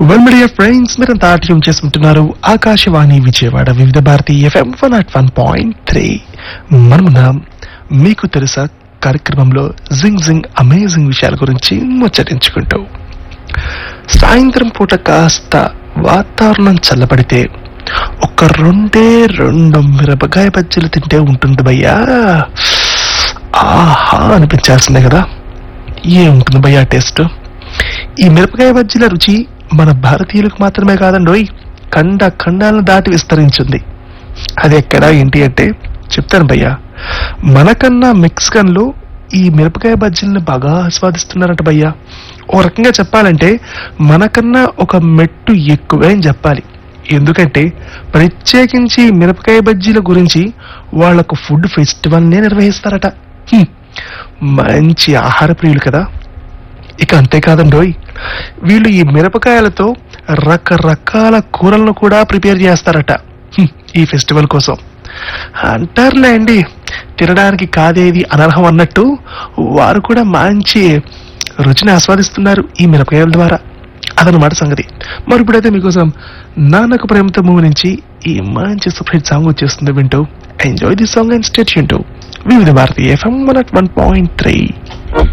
Well media friends మీరంతా ఆటం చేసుకుంటున్నారు Akashvani Vijayawada Vividh Bharati FM one nought one point three మనమున్నాం మీకు తెలుసా కార్యక్రమంలో జింగ్ జింగ్ అమేజింగ్ విషయాల గురించి ముచ్చరించుకుంటూ సాయంత్రం పూట కాస్త వాతావరణం చల్లబడితే ఒక రెండే రెండు మిరపకాయ బజ్జీలు తింటే ఉంటుంది భయ్యా ఆహా అనిపించాల్సిందే కదా ఏముంటుంది భయ్యా టేస్ట్ ఈ మిరపకాయ బజ్జీల రుచి మన భారతీయులకు మాత్రమే కాదండోయ్ ఖండ ఖండాలను దాటి విస్తరించింది అది ఎక్కడ ఏంటి అంటే చెప్తాను భయ్యా మనకన్నా మెక్సికన్లు ఈ మిరపకాయ బజ్జీలను బాగా ఆస్వాదిస్తున్నారంట భయ్యా ఓ రకంగా చెప్పాలంటే మనకన్నా ఒక మెట్టు ఎక్కువే అని చెప్పాలి ఎందుకంటే ప్రత్యేకించి ఈ మిరపకాయ బజ్జీల గురించి వాళ్ళకు ఫుడ్ ఫెస్టివల్నే నిర్వహిస్తారట హ్మ్. మంచి ఆహార ప్రియులు కదా ఇక అంతేకాదండోయ్ వీళ్ళు ఈ మిరపకాయలతో రకరకాల కూరలను కూడా ప్రిపేర్ చేస్తారట హ్మ్, ఈ ఫెస్టివల్ కోసం అంటారులే అండి తినడానికి కాదేది అనర్హం అన్నట్టు వారు కూడా మంచి రుచిని ఆస్వాదిస్తున్నారు ఈ మిరపకాయల ద్వారా అదనమాట సంగతి మరి ఇప్పుడైతే మీకోసం నాన్నకు ప్రేమతో మూవీ నుంచి ఈ మంచి సూపర్ హిట్ సాంగ్ వచ్చేస్తుంది వింటూ enjoy the song and stay వింటూ Vividh Bharati FM one one point three